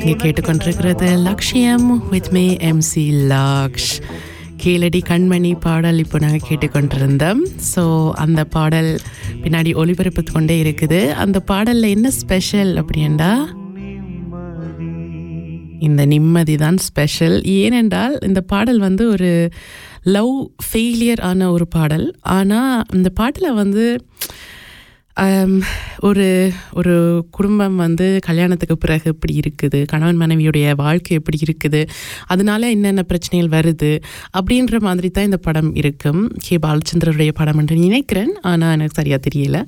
நீங்க கேட்டுக்கொண்டிருக்கிறது லக்ஷ்யம் with me MC Laksh Keezhadi Kanmani பாடல் இப்போ நாங்கள் கேட்டுக்கொண்டிருந்தோம் ஸோ அந்த பாடல் பின்னாடி ஒளிபரப்பு கொண்டே இருக்குது அந்த பாடலில் என்ன ஸ்பெஷல் அப்படின்னா இந்த நிம்மதி தான் ஸ்பெஷல் ஏனென்றால் இந்த பாடல் வந்து ஒரு லவ் ஃபெயிலியர் ஆன ஒரு பாடல் ஆனால் இந்த பாட்டில் வந்து ஆம், ஒரு ஒரு குடும்பம் வந்து கல்யாணத்துக்கு பிறகு எப்படி இருக்குது கணவன் மனைவியுடைய வாழ்க்கை எப்படி இருக்குது அதனால என்னென்ன பிரச்சனைகள் வருது அப்படின்ற மாதிரி தான் இந்த படம் இருக்கும் கே பாலச்சந்திரருடைய படம் என்று நினைக்கிறேன் ஆனால் எனக்கு சரியாக தெரியல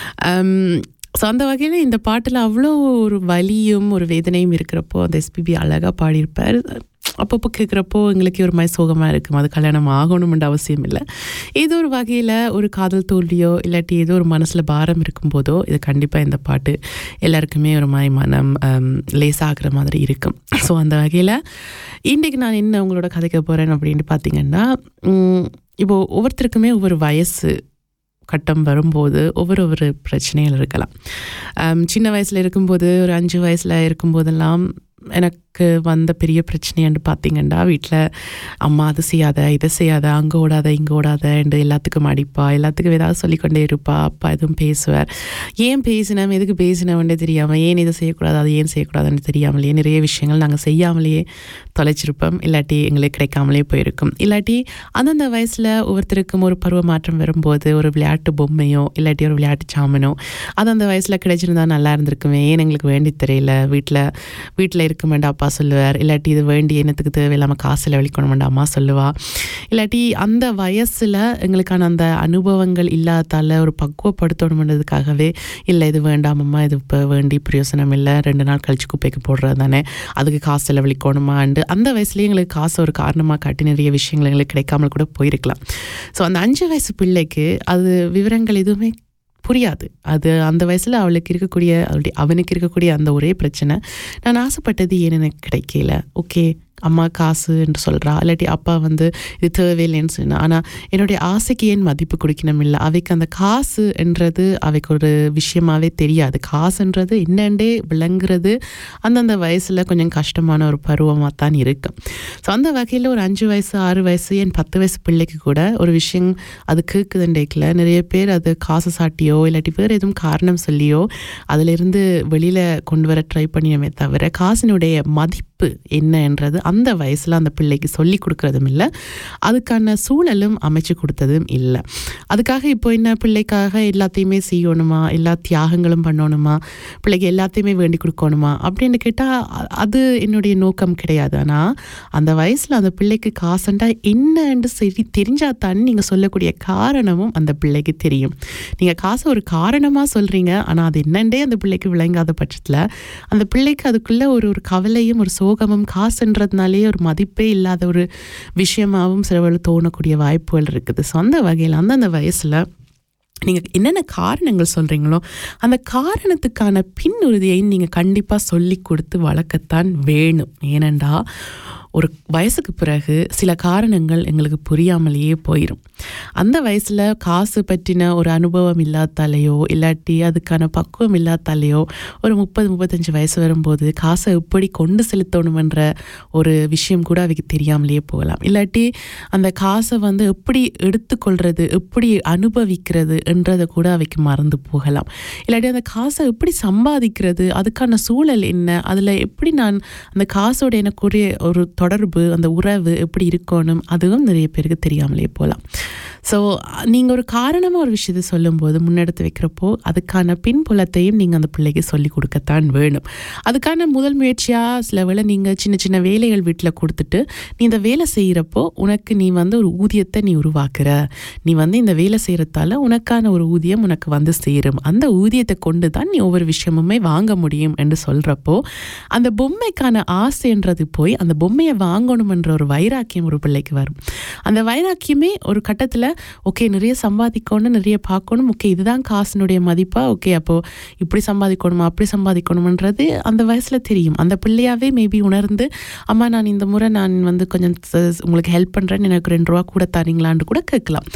ஸோ அந்த வகையில் இந்த பாட்டில் அவ்வளோ ஒரு வலியும் ஒரு வேதனையும் இருக்கிறப்போ அந்த எஸ்பிபி அழகாக பாடியிருப்பார் அப்பப்போ கேட்குறப்போ எங்களுக்கு ஒரு மாதிரி சோகமாக இருக்கும் அது கல்யாணம் ஆகணும்ன்ற அவசியம் இல்லை ஏதோ ஒரு வகையில் ஒரு காதல் தோல்வியோ இல்லாட்டி ஏதோ ஒரு மனசில் பாரம் இருக்கும்போதோ இது கண்டிப்பாக இந்த பாட்டு எல்லாருக்குமே ஒரு மாதிரி மனம் ஹம், லேசாகிற மாதிரி இருக்கும் ஸோ அந்த வகையில் இன்றைக்கு நான் என்ன உங்களோட கதைக்க போகிறேன் அப்படின்னு பார்த்தீங்கன்னா உம், இப்போ ஒவ்வொருத்தருக்குமே ஒவ்வொரு வயசு கட்டம் வரும்போது ஒவ்வொரு ஒரு பிரச்சனைகள் இருக்கலாம் ஆம், சின்ன வயசில் இருக்கும்போது ஒரு அஞ்சு வயசில் இருக்கும்போதெல்லாம் எனக்கு வந்த பெரிய பிரச்சனைன்னு பார்த்தீங்கன்னா வீட்டில் அம்மா அது செய்யாத இதை செய்யாத அங்கே ஓடாத இங்கே ஓடாத என்று எல்லாத்துக்கும் அடிப்பா எல்லாத்துக்கும் ஏதாவது சொல்லிக்கொண்டே இருப்பா அப்பா எதுவும் பேசுவார் ஏன் பேசினோம் எதுக்கு பேசினவன்றே தெரியாமல் ஏன் இதை செய்யக்கூடாது அது ஏன் செய்யக்கூடாதுன்னு தெரியாமலேயே நிறைய விஷயங்கள் நாங்கள் செய்யாமலேயே தொலைச்சிருப்போம் இல்லாட்டி எங்களுக்கு கிடைக்காமலே போயிருக்கும் இல்லாட்டி அந்தந்த வயசில் ஒவ்வொருத்தருக்கும் ஒரு பருவ மாற்றம் வரும்போது ஒரு விளையாட்டு பொம்மையோ இல்லாட்டி ஒரு விளையாட்டு சாமனோ அது அந்த வயசில் கிடைச்சிருந்தா நல்லா இருந்திருக்குமே ஏன் எங்களுக்கு வேண்டி தெரியல வீட்டில் வீட்டில் இருக்க வேண்டாம் அப்பா சொல்லுவார் இல்லாட்டி இது வேண்டி என்னத்துக்கு தேவையில்லாமல் காசில் வெளிக்கணும் வேண்டாம் அம்மா சொல்லுவா இல்லாட்டி அந்த வயசில் எங்களுக்கான அந்த அனுபவங்கள் இல்லாதால ஒரு பக்குவப்படுத்தணுன்றதுக்காகவே இல்லை இது வேண்டாம் அம்மா இது இப்போ வேண்டி பிரயோசனம் இல்லை ரெண்டு நாள் கழிச்சு குப்பைக்கு போடுறது தானே அதுக்கு காசு செலவழிக்கணுமாண்டு அந்த வயசுலேயே எங்களுக்கு காசு ஒரு காரணமாக காட்டி நிறைய விஷயங்கள் எங்களுக்கு கிடைக்காமல் கூட போயிருக்கலாம் ஸோ அந்த அஞ்சு வயசு பிள்ளைக்கு அது விவரங்கள் எதுவுமே புரியாது அது அந்த வயசில் அவளுக்கு இருக்கக்கூடிய அவளுடைய அவனுக்கு இருக்கக்கூடிய அந்த ஒரே பிரச்சனை நான் ஆசைப்பட்டது ஏன் எனக்கு கிடைக்கல ஓகே அம்மா காசு என்று சொல்கிறா இல்லாட்டி அப்பா வந்து இது தேவையில்லைன்னு சொன்னா ஆனால் என்னுடைய ஆசைக்கு ஏன் மதிப்பு கொடுக்கணும் இல்லை அவைக்கு அந்த காசு என்றது அவைக்கு ஒரு விஷயமாவே தெரியாது காசுன்றது என்னண்டே விளங்குறது அந்தந்த வயசில் கொஞ்சம் கஷ்டமான ஒரு பருவமாக தான் இருக்கும் ஸோ அந்த வகையில் ஒரு அஞ்சு வயசு ஆறு வயசு என் பத்து வயசு பிள்ளைக்கு கூட ஒரு விஷயம் அது கேட்குதுண்டேக்கில் நிறைய பேர் அது காசு சாட்டியோ இல்லாட்டி வேறு எதுவும் காரணம் சொல்லியோ அதிலிருந்து வெளியில் கொண்டு வர ட்ரை பண்ணினமே தவிர காசினுடைய மதிப்பு என்னன்றது அந்த வயசில் அந்த பிள்ளைக்கு சொல்லி கொடுக்கறதும் இல்லை அதுக்கான சூழலும் அமைச்சு கொடுத்ததும் இல்லை அதுக்காக இப்போ என்ன பிள்ளைக்காக எல்லாத்தையுமே செய்யணுமா எல்லா தியாகங்களும் பண்ணணுமா பிள்ளைக்கு எல்லாத்தையுமே வேண்டி கொடுக்கணுமா அப்படின்னு கேட்டால் அது என்னுடைய நோக்கம் கிடையாது ஆனால் அந்த வயசில் அந்த பிள்ளைக்கு காசுண்டா என்னன்னு சரி தெரிஞ்சா தான் நீங்கள் சொல்லக்கூடிய காரணமும் அந்த பிள்ளைக்கு தெரியும் நீங்கள் காசை ஒரு காரணமாக சொல்கிறீங்க ஆனால் அது என்னண்டே அந்த பிள்ளைக்கு விளங்காத பட்சத்தில் அந்த பிள்ளைக்கு அதுக்குள்ளே ஒரு ஒரு கவலையும் ஒரு சோகமும் காசுன்றதுனாலே ஒரு மதிப்பே இல்லாத ஒரு விஷயமாகவும் சிலவர்கள் தோணக்கூடிய வாய்ப்புகள் இருக்குது ஸோ அந்த வகையில் அந்தந்த வயசில் நீங்கள் என்னென்ன காரணங்கள் சொல்கிறீங்களோ அந்த காரணத்துக்கான பின்னுறுதியை நீங்கள் கண்டிப்பாக சொல்லி கொடுத்து வளர்க்கத்தான் வேணும் ஏனெண்டா ஒரு வயசுக்கு பிறகு சில காரணங்கள் எங்களுக்கு புரியாமலேயே போயிடும் அந்த வயசில் காசு பற்றின ஒரு அனுபவம் இல்லாதாலேயோ இல்லாட்டி அதுக்கான பக்குவம் இல்லாதாலேயோ ஒரு முப்பது முப்பத்தஞ்சு வயசு வரும்போது காசை எப்படி கொண்டு செலுத்தணுமென்ற ஒரு விஷயம் கூட அவைக்கு தெரியாமலேயே போகலாம் இல்லாட்டி அந்த காசை வந்து எப்படி எடுத்துக்கொள்றது எப்படி அனுபவிக்கிறது என்றதை கூட அவைக்கு மறந்து போகலாம் இல்லாட்டி அந்த காசை எப்படி சம்பாதிக்கிறது அதுக்கான சூழல் என்ன அதில் எப்படி நான் அந்த காசோட எனக்குரிய ஒரு தொடர்பு அந்த உறவு எப்படி இருக்கணும் அதுவும் நிறைய பேருக்கு தெரியாமலே போகலாம் ஸோ நீங்கள் ஒரு காரணமாக ஒரு விஷயத்தை சொல்லும்போது முன்னெடுத்து வைக்கிறப்போ அதுக்கான பின்புலத்தையும் நீங்கள் அந்த பிள்ளைக்கு சொல்லி கொடுக்கத்தான் வேணும் அதுக்கான முதல் முயற்சியாக சில வேளை நீங்கள் சின்ன சின்ன வேலைகள் வீட்டில் கொடுத்துட்டு நீ இந்த வேலை செய்கிறப்போ உனக்கு நீ வந்து ஒரு ஊதியத்தை நீ உருவாக்குற நீ வந்து இந்த வேலை செய்கிறதால உனக்கான ஒரு ஊதியம் உனக்கு வந்து சேரும் அந்த ஊதியத்தை கொண்டு தான் நீ ஒவ்வொரு விஷயமுமே வாங்க முடியும் என்று சொல்கிறப்போ அந்த பொம்மைக்கான ஆசைன்றது போய் அந்த பொம்மையை வாங்கணுமென்ற ஒரு வைராக்கியம் ஒரு பிள்ளைக்கு வரும் அந்த வைராக்கியமே ஒரு கட்டத்தில் ஓகே நிறைய சம்பாதிக்கணும் நிறைய பார்க்கணும் ஓகே இதுதான் காசினுடைய மதிப்பா ஓகே அப்போது இப்படி சம்பாதிக்கணுமா அப்படி சம்பாதிக்கணுமன்றது அந்த வயசில் தெரியும் அந்த பிள்ளையாவே மேபி உணர்ந்து அம்மா நான் இந்த முறை நான் வந்து கொஞ்சம் ச- உங்களுக்கு ஹெல்ப் பண்ணுறேன்னு எனக்கு ரெண்டு ரூபா கூட தரீங்களான்னு கூட கேட்கலாம்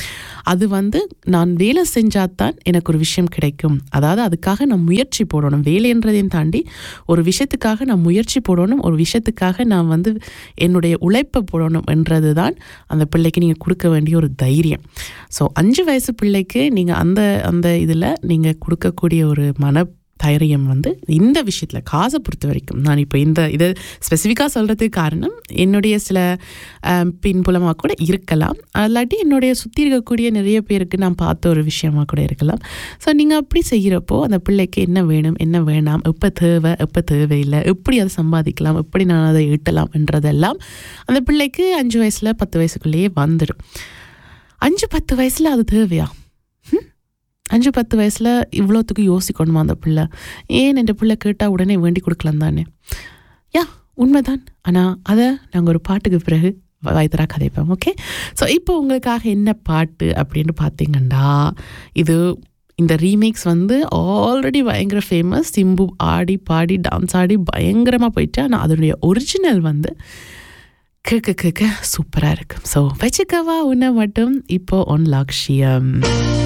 அது வந்து நான் வேலை செஞ்சாதான் எனக்கு ஒரு விஷயம் கிடைக்கும் அதாவது அதுக்காக நான் முயற்சி போடணும் வேலைன்றதையும் தாண்டி ஒரு விஷயத்துக்காக நான் முயற்சி போடணும் ஒரு விஷயத்துக்காக நான் வந்து என்னுடைய உழைப்பை போடணும் என்றது தான் அந்த பிள்ளைக்கு நீங்கள் கொடுக்க வேண்டிய ஒரு தைரியம் ஸோ அஞ்சு வயசு பிள்ளைக்கு நீங்கள் அந்த அந்த இதில் நீங்கள் கொடுக்கக்கூடிய ஒரு மன தைரியம் வந்து இந்த விஷயத்தில் காசை பொறுத்த வரைக்கும் நான் இப்போ இந்த இதை ஸ்பெசிஃபிக்காக சொல்கிறதுக்கு காரணம் என்னுடைய சில ஆம், பின்புலமாக கூட இருக்கலாம் அல்லாட்டி என்னுடைய சுற்றி இருக்கக்கூடிய நிறைய பேருக்கு நான் பார்த்த ஒரு விஷயமா கூட இருக்கலாம் ஸோ நீங்கள் அப்படி செய்கிறப்போ அந்த பிள்ளைக்கு என்ன வேணும் என்ன வேணாம் எப்போ தேவை எப்போ தேவையில்லை எப்படி அதை சம்பாதிக்கலாம் எப்படி நான் அதை ஈட்டலாம் என்றதெல்லாம் அந்த பிள்ளைக்கு அஞ்சு வயசில் பத்து வயசுக்குள்ளேயே வந்துடும் அஞ்சு பத்து வயசில் அது தேவையா ஹம்? அஞ்சு பத்து வயசில் இவ்வளோத்துக்கு யோசிக்கணுமா அந்த பிள்ளை ஏன் இந்த பிள்ளை கேட்டால் உடனே வேண்டி கொடுக்கலாம் தானே யா உண்மைதான் ஆனால் அதை நாங்கள் ஒரு பாட்டுக்கு பிறகு வயதரா கதைப்போம் ஓகே ஸோ இப்போ உங்களுக்காக என்ன பாட்டு அப்படின்னு பார்த்தீங்கன்னா இது இந்த ரீமேக்ஸ் வந்து ஆல்ரெடி பயங்கர ஃபேமஸ் சிம்பு ஆடி பாடி டான்ஸ் ஆடி பயங்கரமாக போயிட்டு ஆனால் அதனுடைய ஒரிஜினல் வந்து கேட்க கேட்க சூப்பராக இருக்கும் ஸோ வச்சுக்கவா உன்னை மட்டும் இப்போ ஒன் லக்ஷியம்